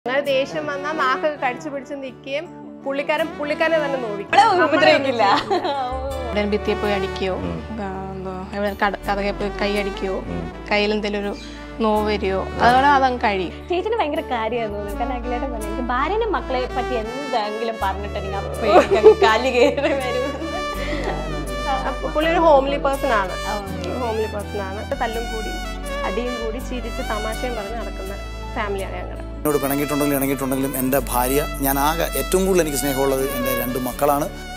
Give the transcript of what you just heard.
അങ്ങനെ ദേഷ്യം വന്നാൽ നാക്കൊക്കെ കടിച്ചു പിടിച്ച് നിൽക്കുകയും പുള്ളിക്കാരൻ പുള്ളിക്കാരനെ തന്നെ നോവിക്കും നമ്മളെ ഉപദ്രവിക്കില്ല എവിടെയും ഭിത്തിയെ പോയി അടിക്കുകയോ എന്തോ എവിടെ കഥകെ പോയി കൈ അടിക്കുകയോ കയ്യിൽ എന്തെങ്കിലും ഒരു നോവ് വരികയോ അതോടെ അതങ്ങ് കഴിയും ചേച്ചിന് ഭയങ്കര കാര്യമായിരുന്നു തോന്നുന്നു കാരണം അഖിലേട്ടൻ പറഞ്ഞു എനിക്ക് ഭാര്യനെ മക്കളെ പറ്റി എന്തെങ്കിലും പറഞ്ഞിട്ടുണ്ടെങ്കിൽ അപ്പൊ കാലി കയറി വരും അപ്പൊ പുള്ളി ഒരു ഹോംലി പേഴ്സൺ ആണ് ഹോംലി പേഴ്സൺ ആണ് തല്ലും കൂടി അടിയും കൂടി ചിരിച്ച് തമാശയും പറഞ്ഞ് നടക്കുന്ന ഫാമിലിയാണ് ഞങ്ങളുടെ എന്നോട് പിണങ്ങിയിട്ടുണ്ടെങ്കിലും ഇണങ്ങിയിട്ടുണ്ടെങ്കിലും എൻ്റെ ഭാര്യ ഞാൻ ആകെ ഏറ്റവും കൂടുതൽ എനിക്ക് സ്നേഹമുള്ളത് എൻ്റെ രണ്ട് മക്കളാണ്